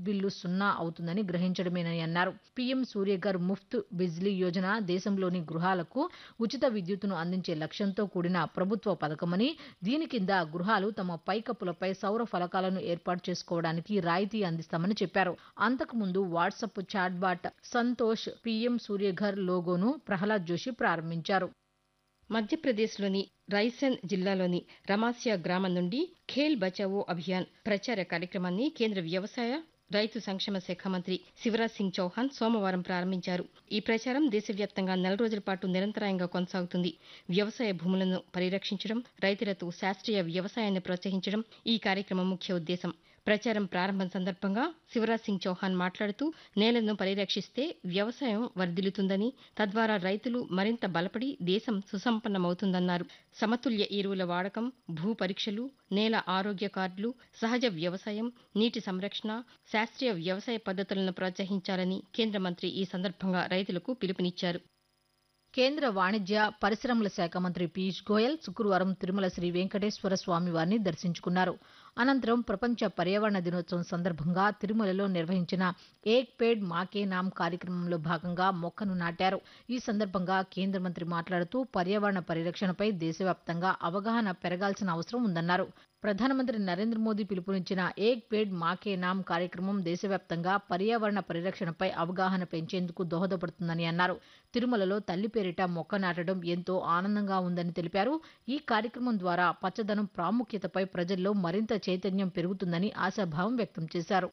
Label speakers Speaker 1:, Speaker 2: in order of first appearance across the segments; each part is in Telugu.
Speaker 1: విద్యుత్ బిల్లు సున్నా అవుతుందని గ్రహించడమేనని అన్నారు పీఎం సూర్యఘర్ ముఫ్త్ బిజ్లీ యోజన దేశంలోని గృహాలకు ఉచిత విద్యుత్తును అందించే లక్ష్యంతో కూడిన ప్రభుత్వ పథకమని దీని కింద గృహాలు తమ పైకప్పులపై సౌర ఫలకాలను ఏర్పాటు చేసుకోవడానికి రాయితీ అందిస్తామని చెప్పారు అంతకుముందు WhatsApp chatbot Santosh PM Suryaghar లోగోను ప్రహ్లాద్ జోషి ప్రారంభించారు
Speaker 2: మధ్యప్రదేశ్లోని రైసెన్ జిల్లాలోని రమాస్య గ్రామం నుండి ఖేల్ బచావో అభియాన్ ప్రచార కార్యక్రమాన్ని కేంద్ర వ్యవసాయ రైతు సంక్షేమ శాఖ మంత్రి శివరాజ్ సింగ్ చౌహాన్ సోమవారం ప్రారంభించారు ఈ ప్రచారం దేశవ్యాప్తంగా నెల రోజుల పాటు నిరంతరాయంగా కొనసాగుతుంది వ్యవసాయ భూములను పరిరక్షించడం రైతులతో శాస్త్రీయ వ్యవసాయాన్ని ప్రోత్సహించడం ఈ కార్యక్రమం ముఖ్య ఉద్దేశం ప్రచారం ప్రారంభం సందర్భంగా శివరాజ్ సింగ్ చౌహాన్ మాట్లాడుతూ నేలను పరిరక్షిస్తే వ్యవసాయం వర్ధిల్లుతుందని తద్వారా రైతులు మరింత బలపడి దేశం సుసంపన్నమవుతుందన్నారు సమతుల్య ఎరువుల వాడకం భూ పరీక్షలు నేల ఆరోగ్య కార్డులు సహజ వ్యవసాయం నీటి సంరక్షణ శాస్త్రీయ వ్యవసాయ పద్ధతులను ప్రోత్సహించాలని కేంద్ర మంత్రి ఈ సందర్భంగా రైతులకు పిలుపునిచ్చారు
Speaker 1: కేంద్ర వాణిజ్య పరిశ్రమల శాఖ మంత్రి పీయూష్ గోయల్ శుక్రవారం తిరుమల శ్రీ వెంకటేశ్వర స్వామి వారిని దర్శించుకున్నారు అనంతరం ప్రపంచ పర్యావరణ దినోత్సవం సందర్భంగా తిరుమలలో నిర్వహించిన ఏక్ పేడ్ మాకే నామ్ కార్యక్రమంలో భాగంగా మొక్కను నాటారు ఈ సందర్భంగా కేంద్ర మంత్రి మాట్లాడుతూ పర్యావరణ పరిరక్షణపై దేశవ్యాప్తంగా అవగాహన పెరగాల్సిన అవసరం ఉందన్నారు ప్రధానమంత్రి నరేంద్ర మోదీ పిలుపునిచ్చిన ఏక్ పేడ్ మాకే నామ్ కార్యక్రమం దేశవ్యాప్తంగా పర్యావరణ పరిరక్షణపై అవగాహన పెంచేందుకు దోహదపడుతుందని అన్నారు తిరుమలలో తల్లి పేరిట మొక్క నాటడం ఎంతో ఆనందంగా ఉందని తెలిపారు ఈ కార్యక్రమం ద్వారా పచ్చదనం ప్రాముఖ్యతపై ప్రజల్లో మరింత చైతన్యం పెరుగుతుందని ఆశాభావం వ్యక్తం చేశారు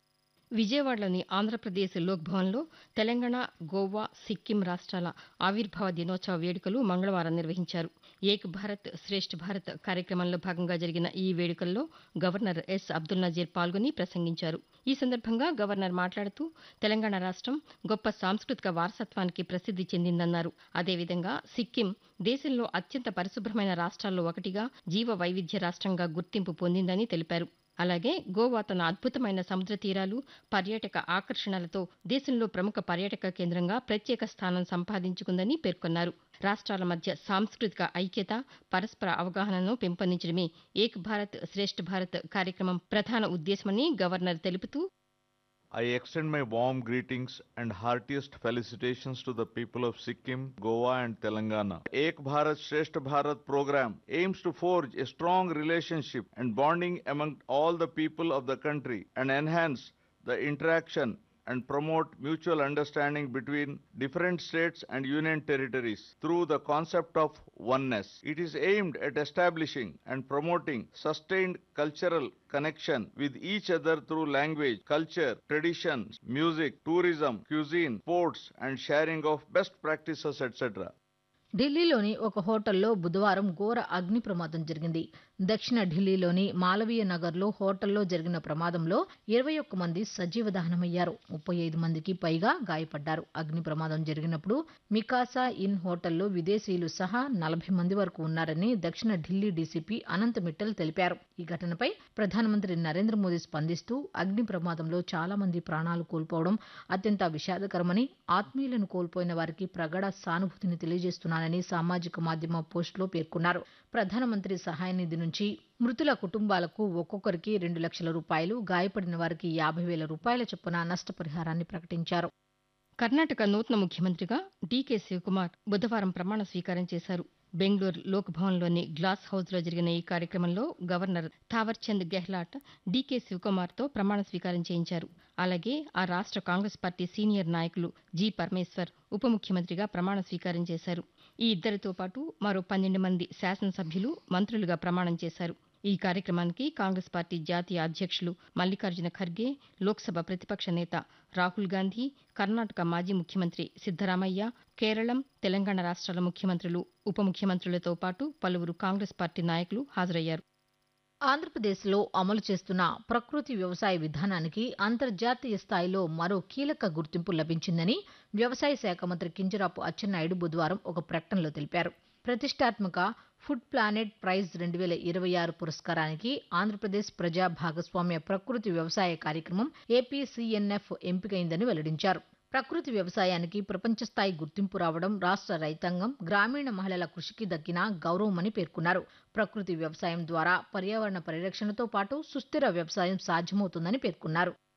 Speaker 2: విజయవాడలోని ఆంధ్రప్రదేశ్ లోక్ భవన్లో తెలంగాణ గోవా సిక్కిం రాష్ట్రాల ఆవిర్భావ దినోత్సవ వేడుకలు మంగళవారం నిర్వహించారు ఏక్ భారత్ శ్రేష్ఠ భారత్ కార్యక్రమంలో భాగంగా జరిగిన ఈ వేడుకల్లో గవర్నర్ ఎస్ అబ్దుల్ నజీర్ పాల్గొని ప్రసంగించారు ఈ సందర్భంగా గవర్నర్ మాట్లాడుతూ తెలంగాణ రాష్ట్రం గొప్ప సాంస్కృతిక వారసత్వానికి ప్రసిద్ది చెందిందన్నారు అదేవిధంగా సిక్కిం దేశంలో అత్యంత పరిశుభ్రమైన రాష్ట్రాల్లో ఒకటిగా జీవ వైవిధ్య రాష్ట్రంగా గుర్తింపు పొందిందని తెలిపారు అలాగే గోవా తన అద్భుతమైన సముద్ర తీరాలు పర్యాటక ఆకర్షణలతో దేశంలో ప్రముఖ పర్యాటక కేంద్రంగా ప్రత్యేక స్థానం సంపాదించుకుందని పేర్కొన్నారు రాష్ట్రాల మధ్య సాంస్కృతిక ఐక్యత పరస్పర అవగాహనను పెంపొందించడమే ఏక్ భారత్ శ్రేష్ఠ భారత్ కార్యక్రమం ప్రధాన ఉద్దేశమని గవర్నర్ తెలుపుతూ
Speaker 3: I extend my warm greetings and heartiest felicitations to the people of Sikkim, Goa and Telangana. Ek Bharat Shresth Bharat program aims to forge a strong relationship and bonding among all the people of the country and enhance the interaction and promote mutual understanding between different states and union territories through the concept of oneness. It is aimed at establishing and promoting sustained cultural connection with each other through language, culture, traditions, music, tourism, cuisine, sports, and sharing of best practices, etc.
Speaker 1: ఢిల్లీలోని ఒక హోటల్లో బుధవారం ఘోర అగ్ని ప్రమాదం జరిగింది దక్షిణ ఢిల్లీలోని మాలవీయ నగర్లో హోటల్లో జరిగిన ప్రమాదంలో ఇరవై ఒక్క మంది సజీవ దహనమయ్యారు ముప్పై ఐదు మందికి పైగా గాయపడ్డారు అగ్ని ప్రమాదం జరిగినప్పుడు మికాసా ఇన్ హోటల్లో విదేశీయులు సహా నలభై మంది వరకు ఉన్నారని దక్షిణ ఢిల్లీ డీసీపీ అనంత్ మిట్టల్ తెలిపారు ఈ ఘటనపై ప్రధానమంత్రి నరేంద్ర మోదీ స్పందిస్తూ అగ్ని ప్రమాదంలో చాలా మంది ప్రాణాలు కోల్పోవడం అత్యంత విషాదకరమని ఆత్మీయులను కోల్పోయిన వారికి ప్రగాఢ సానుభూతిని తెలియజేస్తున్నానని సామాజిక మాధ్యమ పోస్టులో పేర్కొన్నారు ప్రధానమంత్రి సహాయ నిధి నుంచి మృతుల కుటుంబాలకు ఒక్కొక్కరికి రెండు లక్షల రూపాయలు గాయపడిన వారికి యాభై వేల రూపాయల చొప్పున నష్టపరిహారాన్ని ప్రకటించారు
Speaker 2: కర్ణాటక నూతన ముఖ్యమంత్రిగా డీకే శివకుమార్ బుధవారం ప్రమాణ స్వీకారం చేశారు బెంగళూరు లోక్ భవన్లోని గ్లాస్ హౌస్లో జరిగిన ఈ కార్యక్రమంలో గవర్నర్ థావర్చంద్ గెహ్లాట్ డీకే శివకుమార్తో ప్రమాణ స్వీకారం చేయించారు అలాగే ఆ రాష్ట్ర కాంగ్రెస్ పార్టీ సీనియర్ నాయకులు జి పరమేశ్వర్ ఉప ముఖ్యమంత్రిగా ప్రమాణ స్వీకారం చేశారు ఈ ఇద్దరితో పాటు మరో పన్నెండు మంది శాసనసభ్యులు మంత్రులుగా ప్రమాణం చేశారు ఈ కార్యక్రమానికి కాంగ్రెస్ పార్టీ జాతీయ అధ్యక్షులు మల్లికార్జున ఖర్గే లోక్సభ ప్రతిపక్ష నేత రాహుల్ గాంధీ కర్ణాటక మాజీ ముఖ్యమంత్రి సిద్దరామయ్య కేరళం తెలంగాణ రాష్ట్రాల ముఖ్యమంత్రులు ఉప ముఖ్యమంత్రులతో పాటు పలువురు కాంగ్రెస్ పార్టీ నాయకులు హాజరయ్యారు
Speaker 1: ఆంధ్రప్రదేశ్లో అమలు చేస్తున్న ప్రకృతి వ్యవసాయ విధానానికి అంతర్జాతీయ స్థాయిలో మరో కీలక గుర్తింపు లభించిందని వ్యవసాయ శాఖ మంత్రి కింజరాపు అచ్చెన్నాయుడు బుధవారం ఒక ప్రకటనలో తెలిపారు ప్రతిష్టాత్మక ఫుడ్ ప్లానెట్ ప్రైజ్ రెండు వేల ఇరవై ఆరు పురస్కారానికి ఆంధ్రప్రదేశ్ ప్రజా భాగస్వామ్య ప్రకృతి వ్యవసాయ కార్యక్రమం ఏపీసీఎన్ఎఫ్ ఎంపికైందని వెల్లడించారు ప్రకృతి వ్యవసాయానికి ప్రపంచ స్థాయి గుర్తింపు రావడం రాష్ట్ర రైతాంగం గ్రామీణ మహిళల కృషికి దక్కిన గౌరవమని పేర్కొన్నారు ప్రకృతి వ్యవసాయం ద్వారా పర్యావరణ పరిరక్షణతో పాటు సుస్థిర వ్యవసాయం సాధ్యమవుతుందని పేర్కొన్నారు